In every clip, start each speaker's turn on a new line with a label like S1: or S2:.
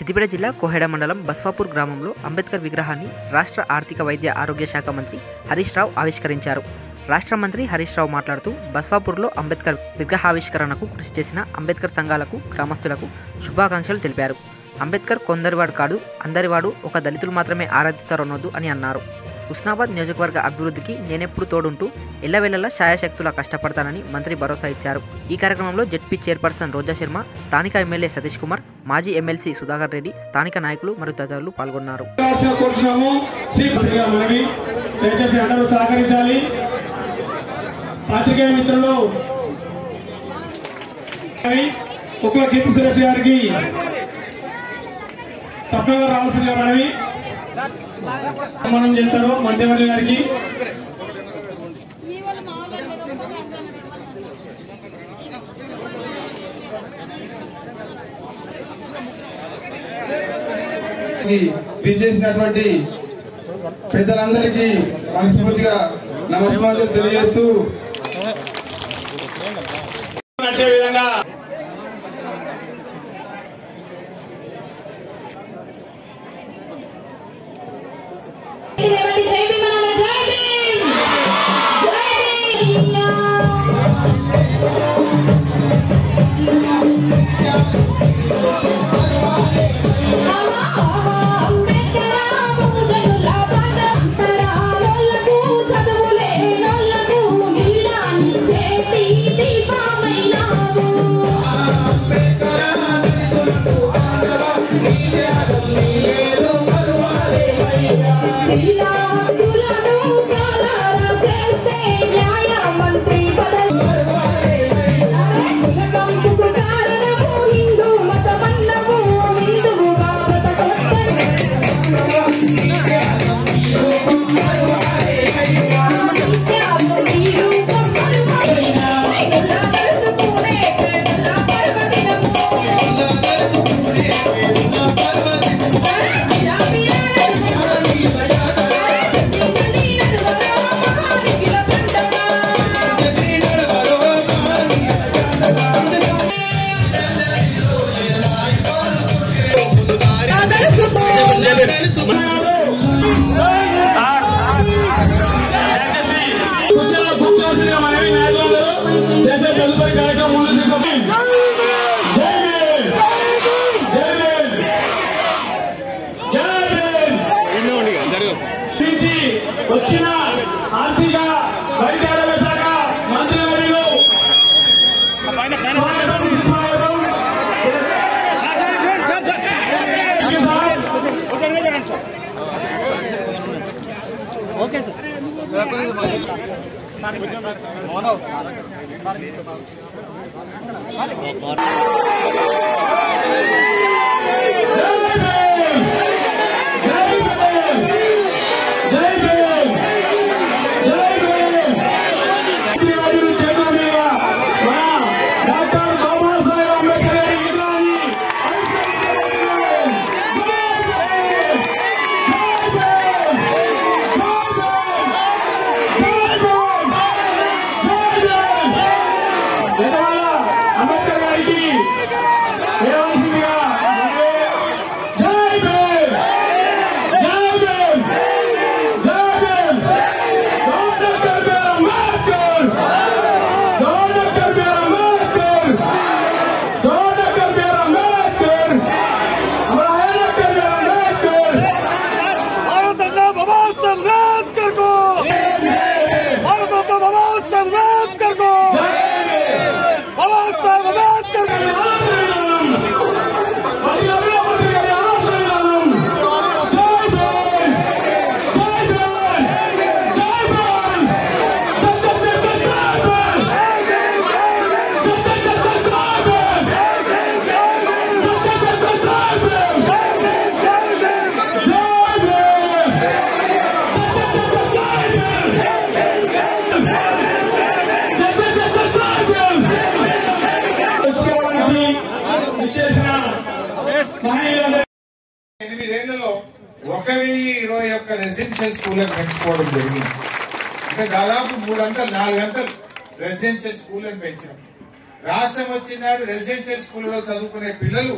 S1: సిద్దిపేట జిల్లా కోహెడ మండలం బస్వాపూర్ గ్రామంలో అంబేద్కర్ విగ్రహాన్ని రాష్ట్ర ఆర్థిక వైద్య ఆరోగ్య శాఖ మంత్రి హరీష్ రావు ఆవిష్కరించారు రాష్ట్ర మంత్రి హరీష్ రావు మాట్లాడుతూ బస్వాపూర్లో అంబేద్కర్ విగ్రహావిష్కరణకు కృషి చేసిన అంబేద్కర్ సంఘాలకు గ్రామస్తులకు శుభాకాంక్షలు తెలిపారు అంబేద్కర్ కొందరివాడు కాడు అందరివాడు ఒక దళితులు మాత్రమే ఆరాధిస్తారనొద్దు అని అన్నారు ఉస్నాబాద్ నియోజకవర్గ అభివృద్ధికి నేనెప్పుడు తోడుంటూ ఎల్లవెల్లలా శాయశక్తులా కష్టపడతానని మంత్రి భరోసా ఇచ్చారు ఈ కార్యక్రమంలో జెడ్పీ చైర్పర్సన్ రోజా శర్మ స్థానిక ఎమ్మెల్యే సతీష్ కుమార్ మాజీ ఎమ్మెల్సీ సుధాకర్ రెడ్డి స్థానిక నాయకులు మరియు తదితరులు పాల్గొన్నారు
S2: అవకాశం కోరుచున్నాము శ్రీగా మనవి దయచేసి అందరూ సహకరించాలి పాత్రికేయ మిత్రులు ఒక్క కీర్తి సురేష్ గారికి సభ్యుగా రావాల్సిందిగా మనవి మనం చేస్తారు మంత్రివర్గ గారికి
S3: కి విచ్చేసినటువంటి పెద్దలందరికీ మనస్ఫూర్తిగా నమస్కారాలు తెలియజేస్తూ
S2: నచ్చే విధంగా
S4: లేవండి జై భీమ్ అనాలి జై భీమ్ జై భీమ్ మంత్రి పదవి హిందూ మతమన్నము హిందువుగా బ్రతకొస్తని నిత్యాలు మీరు కమ్మరుమైనా ఇలా తెలుసుకునే పేదల పర్వదినము మీరా మీరా నడుమని జల్దీ నడువరా మహానిఖిల పండగ
S2: కూర్చో కూర్చోవలసిందిగా మనవి నాయకులందరూ దేశ తదుపరి కార్యక్రమం ముందు తీసుకుపోయి జై భీమ్! జై భీమ్! జై భీమ్! నుంచి వచ్చిన ఆర్థిక వైద్య ఆరోగ్య శాఖ మంత్రి వర్యులు స్వాగతం, సుస్వాగతం. Thank you sir. అంబేద్కర్ గారికి ఏమవలసిందిగా జై భీమ్ జై భీమ్ జై Bhim doctor BR Ambedkar doctor BR Ambedkar doctor BR Ambedkar हमारा है doctor BR Ambedkar
S5: Bharat Ratna Babasaheb Ambedkar को भारत रत्न बाबा साहब अम्बेडकर को बाबा साहब अम्बेडकर को
S2: మహిళలు
S3: ఎనిమిదేళ్లలో ఒక వెయ్యి ఇరవై ఒక్క రెసిడెన్షియల్ స్కూళ్ళకి పెంచుకోవడం జరిగింది అంటే దాదాపు మూడంతలు నాలుగంతలు రెసిడెన్షియల్ స్కూళ్ళని పెంచినాం రాష్ట్రం వచ్చినాడు రెసిడెన్షియల్ స్కూల్లో చదువుకునే పిల్లలు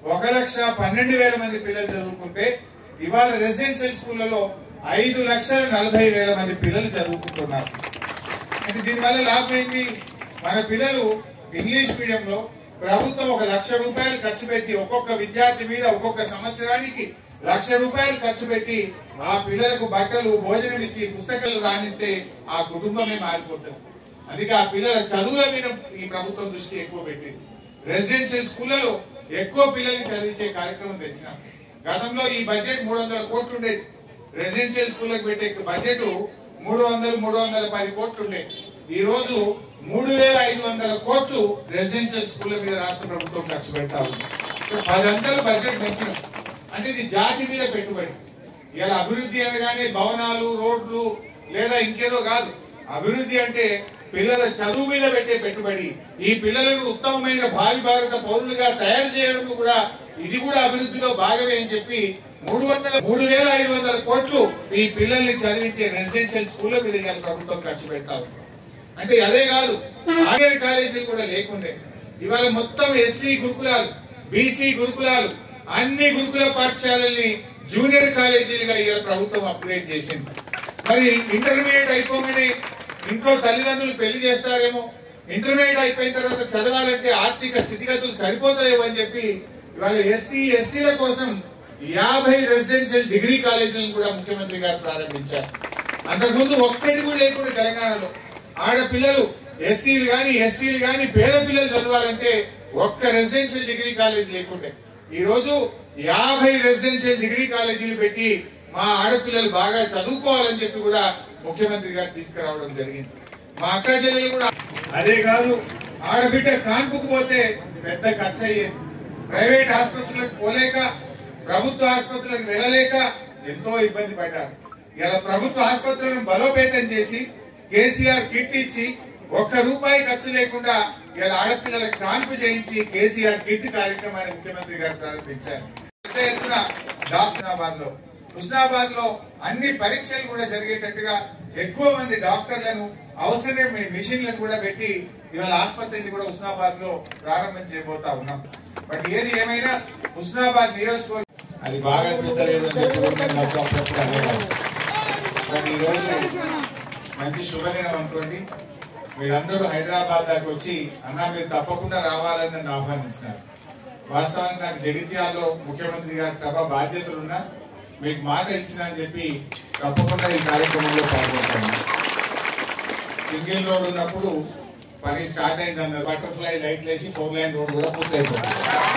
S3: ఒక లక్ష పన్నెండు వేల మంది పిల్లలు చదువుకుంటే ఇవాళ రెసిడెన్షియల్ స్కూళ్లలో ఐదు లక్షల నలభై వేల మంది పిల్లలు చదువుకుంటున్నారు అంటే దీనివల్ల లాభం ఏంటి మన పిల్లలు ఇంగ్లీష్ మీడియంలో ప్రభుత్వం ఒక లక్ష రూపాయలు ఖర్చు పెట్టి ఒక్కొక్క విద్యార్థి మీద ఒక్కొక్క సంవత్సరానికి లక్ష రూపాయలు ఖర్చు పెట్టి ఆ పిల్లలకు బట్టలు భోజనం ఇచ్చి పుస్తకాలు రాణిస్తే ఆ కుటుంబమే మారిపోతుంది అందుకే ఆ పిల్లల చదువుల మీద ఈ ప్రభుత్వం దృష్టి ఎక్కువ పెట్టింది రెసిడెన్షియల్ స్కూళ్లలో ఎక్కువ పిల్లల్ని చదివించే కార్యక్రమం తెచ్చినాం గతంలో ఈ బడ్జెట్ మూడు వందల కోట్లు ఉండేది రెసిడెన్షియల్ స్కూళ్ళకి పెట్టే బడ్జెట్ మూడు వందలు మూడు వందల పది కోట్లు ఉండేది ఈ రోజు మూడు వేల ఐదు వందల కోట్లు రెసిడెన్షియల్ స్కూళ్ళ మీద రాష్ట్ర ప్రభుత్వం ఖర్చు పెడతా ఉంది పది వందలు బడ్జెట్ పెంచినాం అంటే ఇది జాతి మీద పెట్టుబడి ఇలా అభివృద్ధి అనగానే భవనాలు రోడ్లు లేదా ఇంకేదో కాదు అభివృద్ధి అంటే పిల్లల చదువు మీద పెట్టే పెట్టుబడి ఈ పిల్లలను ఉత్తమమైన భావి భారత పౌరులుగా తయారు చేయడం కూడా ఇది కూడా అభివృద్ధిలో భాగమే అని చెప్పి మూడు వందల మూడు వేల ఐదు వందల కోట్లు ఈ పిల్లల్ని చదివించే రెసిడెన్షియల్ స్కూళ్ళ మీద ఇవాళ ప్రభుత్వం ఖర్చు పెడతా ఉంది అంటే అదే కాదు ఆర్యర్ కాలేజీలు కూడా లేకుండే ఇవాళ మొత్తం ఎస్సీ గురుకులాలు బీసీ గురుకులాలు అన్ని గురుకుల పాఠశాలల్ని జూనియర్ కాలేజీలుగా ఇవాళ ప్రభుత్వం అప్గ్రేడ్ చేసింది మరి ఇంటర్మీడియట్ అయిపోగానే ఇంట్లో తల్లిదండ్రులు పెళ్లి చేస్తారేమో ఇంటర్మీడియట్ అయిపోయిన తర్వాత చదవాలంటే ఆర్థిక స్థితిగతులు సరిపోతలేవు అని చెప్పి ఇవాళ ఎస్సీ ఎస్టీల కోసం యాభై రెసిడెన్షియల్ డిగ్రీ కాలేజీలను కూడా ముఖ్యమంత్రి గారు ప్రారంభించారు అంతకుముందు ఒక్కటి కూడా లేకుండా తెలంగాణలో ఆడపిల్లలు ఎస్సీలు గాని ఎస్టీలు గాని పేద పిల్లలు చదవాలంటే ఒక్క రెసిడెన్షియల్ డిగ్రీ కాలేజ్ లేకుండే ఈ రోజు యాభై రెసిడెన్షియల్ డిగ్రీ కాలేజీలు పెట్టి మా ఆడపిల్లలు బాగా చదువుకోవాలని చెప్పి కూడా ముఖ్యమంత్రి గారు తీసుకురావడం జరిగింది మా అక్క చెల్లెలు కూడా అదే కాదు ఆడబిడ్డ కాన్పుకు పోతే పెద్ద ఖర్చు అయ్యేది ప్రైవేట్ ఆసుపత్రులకు పోలేక ప్రభుత్వ ఆసుపత్రులకు వెళ్ళలేక ఎంతో ఇబ్బంది పడ్డారు ఇలా ప్రభుత్వ ఆసుపత్రులను బలోపేతం చేసి కేసీఆర్ కిట్ ఇచ్చి ఒక్క రూపాయి ఖర్చు లేకుండా ఇలా ఆడపిల్లలకు కాన్పు చేయించి కేసీఆర్ కిట్ కార్యక్రమాన్ని ముఖ్యమంత్రి గారు ప్రారంభించారు పెద్ద ఎత్తున డాక్టరాబాద్ లో హుస్నాబాద్ లో అన్ని పరీక్షలు కూడా జరిగేటట్టుగా ఎక్కువ మంది డాక్టర్లను అవసరమే మిషన్లను కూడా పెట్టి ఇవాళ ఆసుపత్రిని కూడా హుస్నాబాద్ లో ప్రారంభం చేయబోతా ఉన్నాం బట్ ఏది ఏమైనా హుస్నాబాద్ నియోజకవర్గం అది బాగా అనిపిస్తలేదు అని చెప్పి కూడా నేను నాకు అప్పుడప్పుడు అనేవాడిని. కానీ ఈ రోజు మంచి శుభదినం అనుకోండి మీరందరూ హైదరాబాద్ దాకా వచ్చి అన్నా మీరు తప్పకుండా రావాలని నన్ను ఆహ్వానించినారు వాస్తవానికి నాకు జగిత్యాల్లో ముఖ్యమంత్రి గారి సభ బాధ్యతలున్నా మీకు మాట ఇచ్చిన అని చెప్పి తప్పకుండా ఈ కార్యక్రమంలో పాల్గొంటాను సింగిల్ రోడ్ ఉన్నప్పుడు పని స్టార్ట్ అయింది అన్నారు బటర్ఫ్లై లైట్లు వేసి ఫోర్ లైన్ రోడ్ కూడా పూర్తయిపోయింది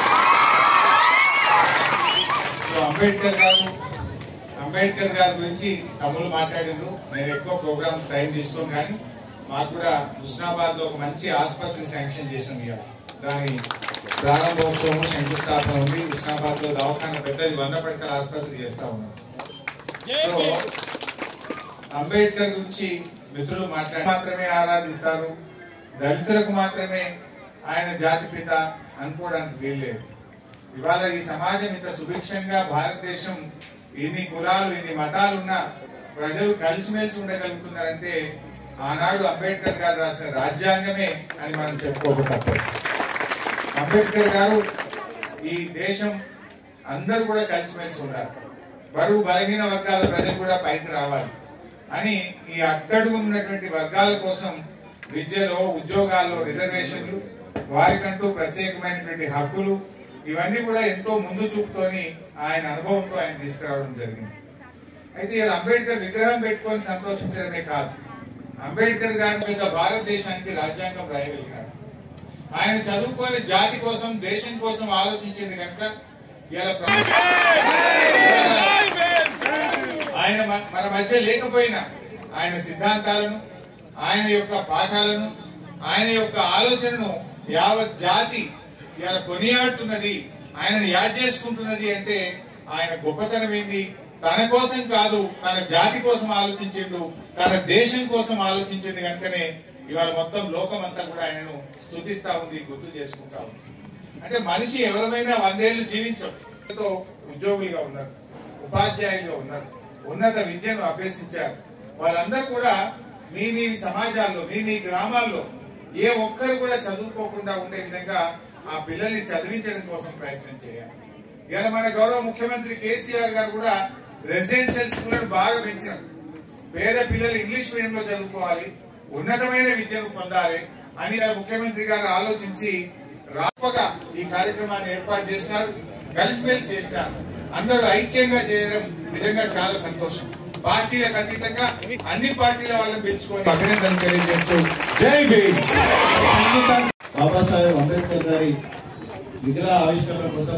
S3: సో అంబేద్కర్ గారు అంబేద్కర్ గారి గురించి తమ్ముళ్ళు మాట్లాడిండ్రు నేను ఎక్కువ ప్రోగ్రామ్ టైం తీసుకోను కానీ మాకు కూడా హుస్నాబాద్ లో ఒక మంచి ఆసుపత్రి శాంక్షన్ చేసాం ఇవాళ దాని ప్రారంభోత్సవం శంకుస్థాపన ఉంది హుస్నాబాద్ లో దవాఖాన పెద్దది వంద పడకల ఆసుపత్రి చేస్తా ఉన్నాం సో అంబేద్కర్ గురించి మిత్రులు మాట్లాడి మాత్రమే ఆరాధిస్తారు దళితులకు మాత్రమే ఆయన జాతిపిత అనుకోవడానికి వీల్లేదు ఇవాళ ఈ సమాజం ఇంత సుభిక్షంగా భారతదేశం ఇన్ని కులాలు ఇన్ని మతాలు ఉన్న ప్రజలు కలిసిమెలిసి ఉండగలుగుతున్నారంటే ఆనాడు అంబేద్కర్ గారు రాసిన రాజ్యాంగమే అని మనం చెప్పుకోక తప్పదు అంబేద్కర్ గారు ఈ దేశం అందరూ కూడా కలిసిమెలిసి ఉండాలి బరువు బలహీన వర్గాల ప్రజలు కూడా పైకి రావాలి అని ఈ అట్టడుగు ఉన్నటువంటి వర్గాల కోసం విద్యలో ఉద్యోగాల్లో రిజర్వేషన్లు వారికంటూ ప్రత్యేకమైనటువంటి హక్కులు ఇవన్నీ కూడా ఎంతో ముందు చూపుతోని ఆయన అనుభవంతో ఆయన తీసుకురావడం జరిగింది అయితే ఇలా అంబేద్కర్ విగ్రహం పెట్టుకొని సంతోషించడమే కాదు అంబేద్కర్ గారి మీద భారతదేశానికి రాజ్యాంగం రాయగలిగినాడు ఆయన చదువుకొని జాతి కోసం దేశం కోసం ఆలోచించింది కనుక ఇలా ఆయన మ- మన మధ్య లేకపోయినా ఆయన సిద్ధాంతాలను ఆయన యొక్క పాఠాలను ఆయన యొక్క ఆలోచనను యావత్ జాతి ఇలా కొనియాడుతున్నది ఆయనను యాద్ చేసుకుంటున్నది అంటే ఆయన గొప్పతనం ఏంది తన కోసం కాదు తన జాతి కోసం ఆలోచించిండు తన దేశం కోసం ఆలోచించింది కనుకనే ఇవాళ మొత్తం లోకం అంతా కూడా ఆయనను స్తుతిస్తా ఉంది గుర్తు చేసుకుంటా ఉంది అంటే మనిషి ఎవరమైనా వందేళ్లు జీవించడంతో ఉద్యోగులుగా ఉన్నారు ఉపాధ్యాయులుగా ఉన్నారు ఉన్నత విద్యను అభ్యసించారు వాళ్ళందరూ కూడా మీ మీ సమాజాల్లో మీ మీ గ్రామాల్లో ఏ ఒక్కరు కూడా చదువుకోకుండా ఉండే విధంగా ఆ పిల్లల్ని చదివించడం కోసం ప్రయత్నం చేయాలి ఇవాళ మన గౌరవ ముఖ్యమంత్రి కేసీఆర్ గారు కూడా రెసిడెన్షియల్ స్కూళ్ళను బాగా పెంచారు పేద పిల్లలు ఇంగ్లీష్ మీడియంలో చదువుకోవాలి ఉన్నతమైన విద్యను పొందాలి అని ఆ ముఖ్యమంత్రి గారు ఆలోచించి రాపగా ఈ కార్యక్రమాన్ని ఏర్పాటు చేసినారు కలిసిమెలిసి చేసినారు అందరూ ఐక్యంగా చేయడం నిజంగా చాలా సంతోషం పార్టీలకు అతీతంగా అన్ని పార్టీల వాళ్ళని పిలుచుకొని అభినందనలు తెలియజేస్తూ జై భీమ్
S6: బాబాసాహెబ్ అంబేద్కర్ గారి విగ్రహ ఆవిష్కరణ కోసం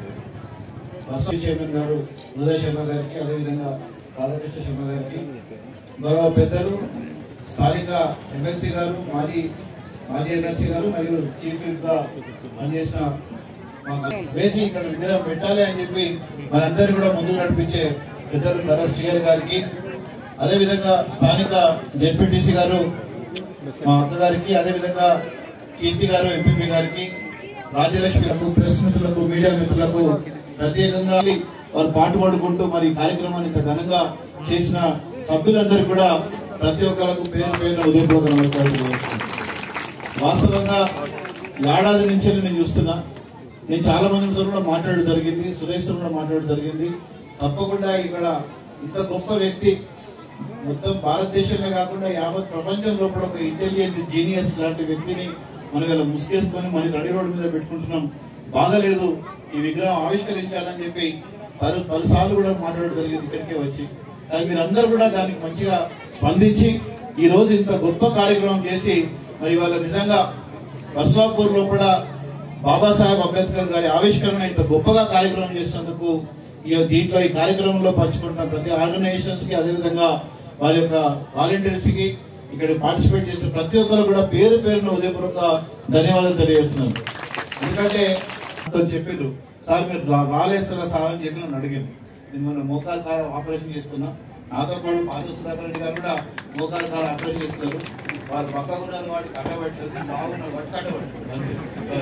S6: బస్సు చైర్మన్ గారు ఉదయ్ శర్మ గారికి అదేవిధంగా రాధాకృష్ణ శర్మ గారికి గౌరవ పెద్దలు స్థానిక ఎమ్మెల్సీ గారు మాజీ మాజీ ఎమ్మెల్సీ గారు మరియు చీఫ్ విప్ గా పనిచేసిన మా వేసి ఇక్కడ విగ్రహం పెట్టాలి అని చెప్పి మనందరినీ కూడా ముందుకు నడిపించే పెద్దలు కర్ర శ్రీయర్ గారికి అదేవిధంగా స్థానిక జెడ్పీటీసీ గారు మా అక్క గారికి అదేవిధంగా కీర్తి గారు ఎంపీపీ గారికి రాజ్యలక్ష్మిలకు ప్రెస్ మిత్రులకు మీడియా మిత్రులకు ప్రత్యేకంగా వారు పాటుపడుకుంటూ మరి ఈ కార్యక్రమాన్ని ఇంత ఘనంగా చేసిన సభ్యులందరికీ కూడా ప్రతి ఒక్కరికి పేరు పేరున ఉదయపూర్వక నమస్కారం తెలియజేస్తున్నాను. వాస్తవంగా ఏడాది నుంచి నేను చూస్తున్నా నేను చాలా మందితో కూడా మాట్లాడడం జరిగింది సురేష్తో కూడా మాట్లాడడం జరిగింది తప్పకుండా ఇక్కడ ఇంత గొప్ప వ్యక్తి మొత్తం భారతదేశంలో కాకుండా యావత్ ప్రపంచంలో కూడా ఒక ఇంటెలిజెంట్ జీనియస్ లాంటి వ్యక్తిని మనం ఇలా ముసుగేసుకొని మన రెడీ రోడ్డు మీద పెట్టుకుంటున్నాం బాగలేదు ఈ విగ్రహం ఆవిష్కరించాలని చెప్పి పలు పలుసార్లు కూడా మాట్లాడడం జరిగింది ఇక్కడికే వచ్చి కానీ మీరందరూ కూడా దానికి మంచిగా స్పందించి ఈ రోజు ఇంత గొప్ప కార్యక్రమం చేసి మరి వాళ్ళ నిజంగా బర్సాపూర్ లో కూడా బాబాసాహెబ్ అంబేద్కర్ గారి ఆవిష్కరణ ఇంత గొప్పగా కార్యక్రమం చేసినందుకు ఈ దీంట్లో ఈ కార్యక్రమంలో పంచుకుంటున్న ప్రతి ఆర్గనైజేషన్స్ కి అదేవిధంగా వారి యొక్క వాలంటీర్స్ కి ఇక్కడ పార్టిసిపేట్ చేసిన ప్రతి ఒక్కరు కూడా పేరు పేరున ఉదయపూర్వక ధన్యవాదాలు తెలియజేస్తున్నాను ఎందుకంటే అతను చెప్పిండ్రు సార్ మీరు రా- రాలేస్తారా సార్ అని చెప్పి నన్ను అడిగాను నేను మొన్న మోకాలు కాల ఆపరేషన్ చేసుకున్నా నాతో పాటు పాత సుధాకర్ రెడ్డి గారు కూడా మోకాలు కాల ఆపరేషన్ చేసుకున్నారు వారు పక్కగా ఉన్నారు వాటికి కట్టబట్టలేదు నేను బాగున్నారు వాటి కట్టబట్టారు అంతే.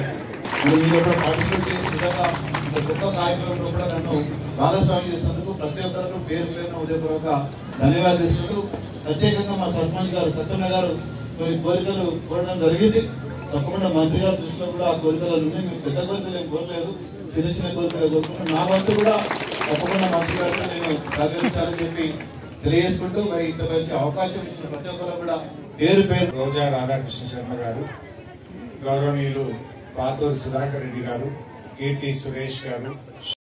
S6: మరి మీరు కూడా పార్టిసిపేట్ చేసి విధంగా ఇంత గొప్ప కార్యక్రమంలో కూడా నన్ను భాగస్వామ్యం చేసినందుకు ప్రతి ఒక్కరికి పేరు పేరున ఉదయపూర్వక ధన్యవాదాలు తీసుకుంటూ ప్రత్యేకంగా మా సర్పంచ్ గారు సత్యన్న గారు కొన్ని కోరికలు కోరడం జరిగింది తప్పకుండా మంత్రి గారి దృష్టిలో కూడా ఆ కోరికలు ఉన్నాయి మీరు పెద్ద కోరికలు ఏం కోరలేదు చిన్న చిన్న కోరికలు కోరుకుంటున్నాను నా వంతు కూడా తప్పకుండా మంత్రి గారితో నేను సహకరించాలని చెప్పి తెలియజేసుకుంటూ మరి ఇంత మంచి అవకాశం ఇచ్చిన ప్రతి ఒక్కరు కూడా పేరు పేరు
S3: రోజా రాధాకృష్ణ శర్మ గారు గౌరవనీయులు పాతూరు సుధాకర్ రెడ్డి గారు కీర్తి సురేష్ గారు